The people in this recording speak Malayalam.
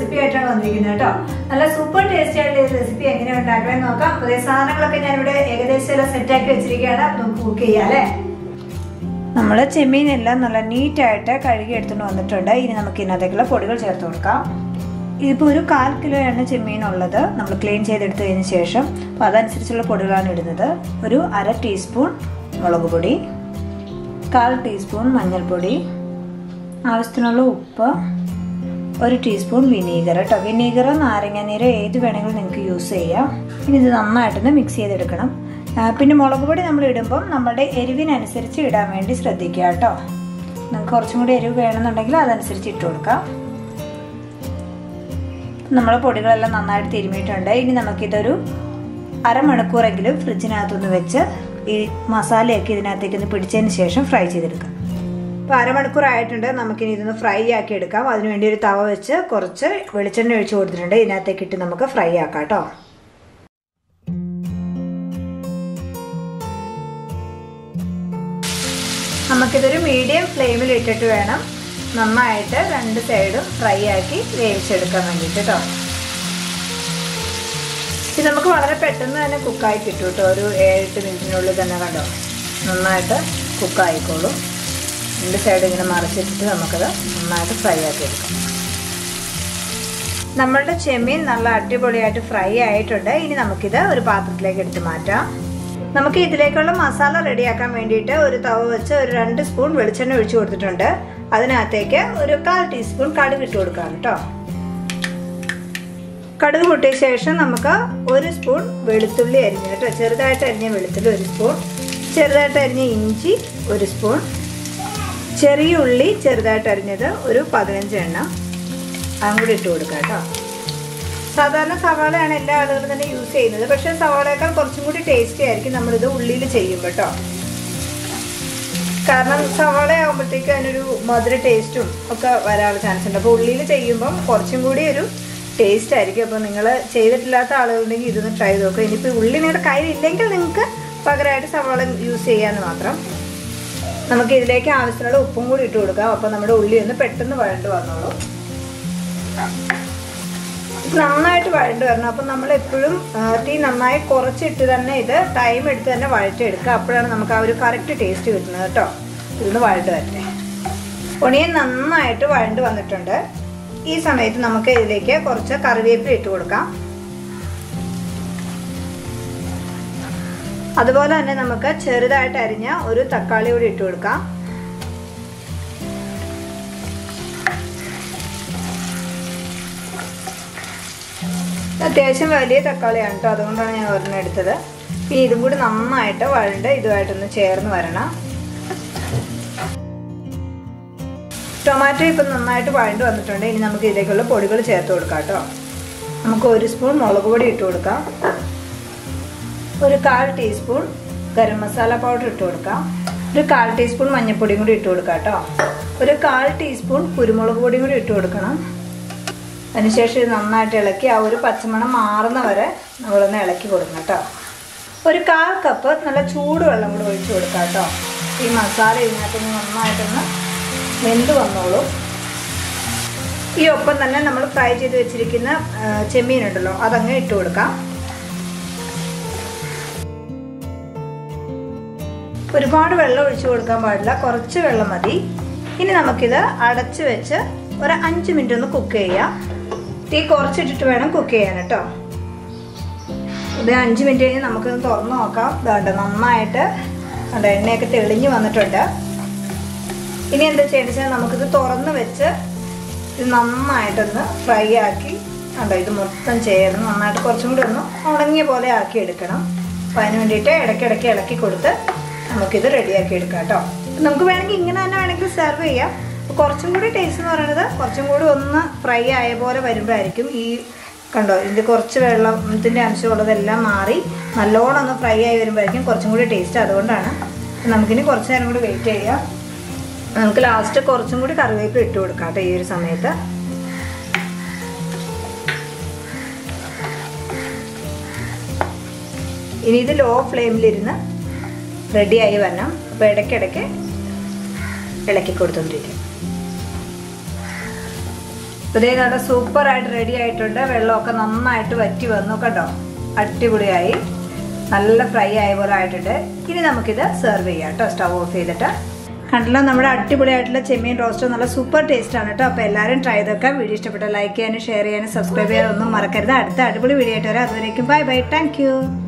റെസിപ്പി ആയിട്ടാണ് വന്നിരിക്കുന്നത് കേട്ടോ നല്ല സൂപ്പർ ടേസ്റ്റി ആയിട്ടുള്ള ഈ റെസിപ്പി എങ്ങനെ ഉണ്ടാക്കണമെന്ന് നോക്കാം അതേ സാധനങ്ങളൊക്കെ ഞാനിവിടെ ഏകദേശം എല്ലാം സെറ്റാക്കി വെച്ചിരിക്കുകയാണ് അപ്പൊ നമുക്ക് കുക്ക് ചെയ്യാം അല്ലേ നമ്മൾ ചെമ്മീനെല്ലാം നല്ല നീറ്റായിട്ട് കഴുകി എടുത്തുകൊണ്ട് വന്നിട്ടുണ്ട് ഇനി നമുക്ക് ഇതിനകത്തേക്കുള്ള പൊടികൾ ചേർത്ത് കൊടുക്കാം ഇതിപ്പോൾ ഒരു കാൽ കിലോയാണ് ചെമ്മീൻ ഉള്ളത് നമ്മൾ ക്ലീൻ ചെയ്തെടുത്തതിന് ശേഷം അപ്പോൾ അതനുസരിച്ചുള്ള പൊടികളാണ് ഇടുന്നത് ഒരു അര ടീസ്പൂൺ മുളക് പൊടി കാൽ ടീസ്പൂൺ മഞ്ഞൾപ്പൊടി ആവശ്യത്തിനുള്ള ഉപ്പ് ഒരു ടീസ്പൂൺ വിനീഗർ കേട്ടോ വിനീഗർ നാരങ്ങ നീര് ഏത് വേണമെങ്കിലും നിങ്ങൾക്ക് യൂസ് ചെയ്യാം ഇനി ഇത് നന്നായിട്ടൊന്ന് മിക്സ് ചെയ്തെടുക്കണം പിന്നെ മുളക് പൊടി നമ്മൾ ഇടുമ്പം നമ്മുടെ എരിവിനനുസരിച്ച് ഇടാൻ വേണ്ടി ശ്രദ്ധിക്കുക കേട്ടോ നിങ്ങൾക്ക് കുറച്ചും കൂടി എരിവ് വേണമെന്നുണ്ടെങ്കിൽ അതനുസരിച്ച് ഇട്ട് കൊടുക്കാം നമ്മളെ പൊടികളെല്ലാം നന്നായിട്ട് തിരുമിയിട്ടുണ്ട് ഇനി നമുക്കിതൊരു അരമണിക്കൂറെങ്കിലും ഫ്രിഡ്ജിനകത്തൊന്ന് വെച്ച് ഈ മസാലയൊക്കെ ഇതിനകത്തേക്ക് ഒന്ന് പിടിച്ചതിന് ശേഷം ഫ്രൈ ചെയ്തെടുക്കാം ഇപ്പോൾ അരമണിക്കൂർ ആയിട്ടുണ്ട് നമുക്കിനി ഇതൊന്ന് ഫ്രൈ ആക്കി എടുക്കാം അതിനുവേണ്ടി ഒരു തവ വെച്ച് കുറച്ച് വെളിച്ചെണ്ണ ഒഴിച്ച് കൊടുത്തിട്ടുണ്ട് ഇതിനകത്തേക്ക് ഇട്ട് നമുക്ക് ഫ്രൈ ആക്കാം കേട്ടോ നമുക്കിതൊരു മീഡിയം ഫ്ലെയിമിൽ ഇട്ടിട്ട് വേണം നന്നായിട്ട് രണ്ട് സൈഡും ഫ്രൈ ആക്കി വേവിച്ചെടുക്കാൻ വേണ്ടിയിട്ട് കേട്ടോ ഇത് നമുക്ക് വളരെ പെട്ടെന്ന് തന്നെ കുക്കായി കിട്ടും കേട്ടോ ഒരു ഏഴെട്ട് മിനിറ്റിനുള്ളിൽ തന്നെ കണ്ടോ നന്നായിട്ട് കുക്കായിക്കോളും രണ്ട് സൈഡ് ഇങ്ങനെ മറിച്ചിട്ടിട്ട് നമുക്കത് നന്നായിട്ട് ഫ്രൈ ആക്കി എടുക്കാം നമ്മളുടെ ചെമ്മീൻ നല്ല അടിപൊളിയായിട്ട് ഫ്രൈ ആയിട്ടുണ്ട് ഇനി നമുക്കിത് ഒരു പാത്രത്തിലേക്ക് എടുത്ത് മാറ്റാം നമുക്ക് ഇതിലേക്കുള്ള മസാല റെഡിയാക്കാൻ വേണ്ടിയിട്ട് ഒരു തവ വെച്ച് ഒരു രണ്ട് സ്പൂൺ വെളിച്ചെണ്ണ ഒഴിച്ചു കൊടുത്തിട്ടുണ്ട് അതിനകത്തേക്ക് ഒരു കാൽ ടീസ്പൂൺ കടുക് ഇട്ട് കൊടുക്കാം കേട്ടോ കടുക് പൊട്ടിയ ശേഷം നമുക്ക് ഒരു സ്പൂൺ വെളുത്തുള്ളി അരിഞ്ഞ് കേട്ടോ ചെറുതായിട്ട് അരിഞ്ഞ വെളുത്തുള്ളി ഒരു സ്പൂൺ ചെറുതായിട്ട് അരിഞ്ഞ ഇഞ്ചി ഒരു സ്പൂൺ ചെറിയ ഉള്ളി ചെറുതായിട്ട് അരിഞ്ഞത് ഒരു പതിനഞ്ച് എണ്ണം അതും കൂടി ഇട്ട് കൊടുക്കാം കേട്ടോ സാധാരണ സവാളയാണ് എല്ലാ ആളുകളും തന്നെ യൂസ് ചെയ്യുന്നത് പക്ഷേ സവാളയേക്കാൾ കുറച്ചും കൂടി ടേസ്റ്റി ആയിരിക്കും നമ്മളിത് ഉള്ളിയിൽ ചെയ്യും കേട്ടോ കാരണം സവാള ആകുമ്പോഴത്തേക്ക് അതിനൊരു മധുര ടേസ്റ്റും ഒക്കെ വരാനുള്ള ചാൻസ് ഉണ്ട് അപ്പോൾ ഉള്ളിയിൽ ചെയ്യുമ്പം കുറച്ചും കൂടി ഒരു ടേസ്റ്റ് ആയിരിക്കും അപ്പോൾ നിങ്ങൾ ചെയ്തിട്ടില്ലാത്ത ആളുകളുണ്ടെങ്കിൽ ഇതൊന്ന് ട്രൈ ചെയ്ത് നോക്കുക ഇനിയിപ്പോൾ ഉള്ളി നിങ്ങളുടെ കയ്യിലില്ലെങ്കിൽ നിങ്ങൾക്ക് പകരമായിട്ട് സവാള യൂസ് ചെയ്യാമെന്ന് മാത്രം നമുക്ക് ഇതിലേക്ക് ആവശ്യത്തിനുള്ള ഉപ്പും കൂടി ഇട്ട് കൊടുക്കാം അപ്പോൾ നമ്മുടെ ഉള്ളി ഒന്ന് പെട്ടെന്ന് വഴണ്ട് വന്നോളൂ നന്നായിട്ട് വഴണ്ട് വരണം അപ്പം നമ്മൾ എപ്പോഴും തീ നന്നായി കുറച്ചിട്ട് തന്നെ ഇത് ടൈം എടുത്ത് തന്നെ വഴറ്റെടുക്കുക അപ്പോഴാണ് നമുക്ക് ആ ഒരു കറക്റ്റ് ടേസ്റ്റ് കിട്ടുന്നത് കേട്ടോ ഇതൊന്ന് വഴണ്ട് വരട്ടെ ഒണിയൻ നന്നായിട്ട് വഴണ്ട് വന്നിട്ടുണ്ട് ഈ സമയത്ത് നമുക്ക് ഇതിലേക്ക് കുറച്ച് കറിവേപ്പില ഇട്ട് കൊടുക്കാം അതുപോലെ തന്നെ നമുക്ക് ചെറുതായിട്ട് അരിഞ്ഞ ഒരു തക്കാളി കൂടി ഇട്ട് കൊടുക്കാം അത്യാവശ്യം വലിയ തക്കാളിയാണ് കേട്ടോ അതുകൊണ്ടാണ് ഞാൻ ഒരെണ്ണം എടുത്തത് ഇനി ഇതും കൂടി നന്നായിട്ട് വഴണ്ട് ഇതുമായിട്ടൊന്ന് ചേർന്ന് വരണം ടൊമാറ്റോ ഇപ്പം നന്നായിട്ട് വഴണ്ട് വന്നിട്ടുണ്ട് ഇനി നമുക്ക് ഇതിലേക്കുള്ള പൊടികൾ ചേർത്ത് കൊടുക്കാം കേട്ടോ നമുക്ക് ഒരു സ്പൂൺ മുളക് പൊടി ഇട്ട് കൊടുക്കാം ഒരു കാൽ ടീസ്പൂൺ ഗരം മസാല പൗഡർ ഇട്ട് കൊടുക്കാം ഒരു കാൽ ടീസ്പൂൺ മഞ്ഞൾപ്പൊടിയും കൂടി ഇട്ട് കൊടുക്കാം കേട്ടോ ഒരു കാൽ ടീസ്പൂൺ കുരുമുളക് പൊടിയും കൂടി ഇട്ട് കൊടുക്കണം അതിനുശേഷം ഇത് നന്നായിട്ട് ഇളക്കി ആ ഒരു പച്ചമണം മാറുന്ന വരെ നമ്മളൊന്ന് ഇളക്കി കൊടുക്കണം കേട്ടോ ഒരു കാൽ കപ്പ് നല്ല ചൂടുവെള്ളം കൂടി ഒഴിച്ചു കൊടുക്കാം കേട്ടോ ഈ മസാല ഇതിനകത്തൊന്ന് നന്നായിട്ടൊന്ന് വെന്ത് വന്നോളൂ ഈ ഒപ്പം തന്നെ നമ്മൾ ഫ്രൈ ചെയ്ത് വെച്ചിരിക്കുന്ന ചെമ്മീൻ ഉണ്ടല്ലോ അതങ്ങ് ഇട്ട് കൊടുക്കാം ഒരുപാട് വെള്ളം ഒഴിച്ചു കൊടുക്കാൻ പാടില്ല കുറച്ച് വെള്ളം മതി ഇനി നമുക്കിത് അടച്ചു വെച്ച് ഒരു അഞ്ച് മിനിറ്റ് ഒന്ന് കുക്ക് ചെയ്യാം തീ കുറച്ചിട്ടിട്ട് വേണം കുക്ക് ചെയ്യാൻ കേട്ടോ ഇത് അഞ്ച് മിനിറ്റ് കഴിഞ്ഞ് നമുക്കൊന്ന് തുറന്ന് നോക്കാം ഇതുണ്ട് നന്നായിട്ട് ഉണ്ട് എണ്ണയൊക്കെ തെളിഞ്ഞ് വന്നിട്ടുണ്ട് ഇനി എന്താ ചെയ്യേണ്ടത് വെച്ചാൽ നമുക്കിത് തുറന്ന് വെച്ച് ഇത് നന്നായിട്ടൊന്ന് ഫ്രൈ ആക്കി ഉണ്ടോ ഇത് മൊത്തം ചേർന്ന് നന്നായിട്ട് കുറച്ചും കൂടി ഒന്ന് ഉണങ്ങിയ പോലെ ആക്കി എടുക്കണം അപ്പം അതിന് വേണ്ടിയിട്ട് ഇടയ്ക്കിടയ്ക്ക് ഇളക്കി കൊടുത്ത് നമുക്കിത് റെഡിയാക്കി എടുക്കാം കേട്ടോ നമുക്ക് വേണമെങ്കിൽ ഇങ്ങനെ തന്നെ വേണമെങ്കിൽ സെർവ് ചെയ്യാം കുറച്ചും കൂടി ടേസ്റ്റ് എന്ന് പറയുന്നത് കുറച്ചും കൂടി ഒന്ന് ഫ്രൈ ആയ പോലെ വരുമ്പോഴായിരിക്കും ഈ കണ്ടോ ഇതിൻ്റെ കുറച്ച് വെള്ളത്തിൻ്റെ അംശമുള്ളതെല്ലാം മാറി നല്ലോണം ഒന്ന് ഫ്രൈ ആയി വരുമ്പോഴായിരിക്കും കുറച്ചും കൂടി ടേസ്റ്റ് അതുകൊണ്ടാണ് നമുക്കിനി കുറച്ച് നേരം കൂടി വെയിറ്റ് ചെയ്യാം നമുക്ക് ലാസ്റ്റ് കുറച്ചും കൂടി കറിവേപ്പില ഇട്ട് കൊടുക്കാം കേട്ടോ ഈ ഒരു സമയത്ത് ഇനി ഇത് ലോ ഫ്ലെയിമിലിരുന്ന് റെഡിയായി വരണം അപ്പോൾ ഇടയ്ക്കിടയ്ക്ക് ഇളക്കി കൊടുത്തോണ്ടിരിക്കും ഇതേ നല്ല സൂപ്പർ ആയിട്ട് റെഡി ആയിട്ടുണ്ട് വെള്ളമൊക്കെ നന്നായിട്ട് വറ്റി വന്നു കേട്ടോ അടിപൊളിയായി നല്ല ഫ്രൈ ആയ പോലെ ആയിട്ടുണ്ട് ഇനി നമുക്കിത് സെർവ് ചെയ്യാം കേട്ടോ സ്റ്റവ് ഓഫ് ചെയ്തിട്ട് കണ്ടല്ലോ നമ്മുടെ അടിപൊളിയായിട്ടുള്ള ചെമ്മീൻ റോസ്റ്റ് നല്ല സൂപ്പർ ടേസ്റ്റ് ആണ് കേട്ടോ അപ്പോൾ എല്ലാവരും ട്രൈ ചെയ്തൊക്കെ വീഡിയോ ഇഷ്ടപ്പെട്ട ലൈക്ക് ചെയ്യാനും ഷെയർ ചെയ്യാനും സബ്സ്ക്രൈബ് ചെയ്യാനും ഒന്നും മറക്കരുത് അടുത്ത അടിപൊളി വീഡിയോ ആയിട്ട് വരാം അതുവരേക്കും ബൈ ബൈ താങ്ക്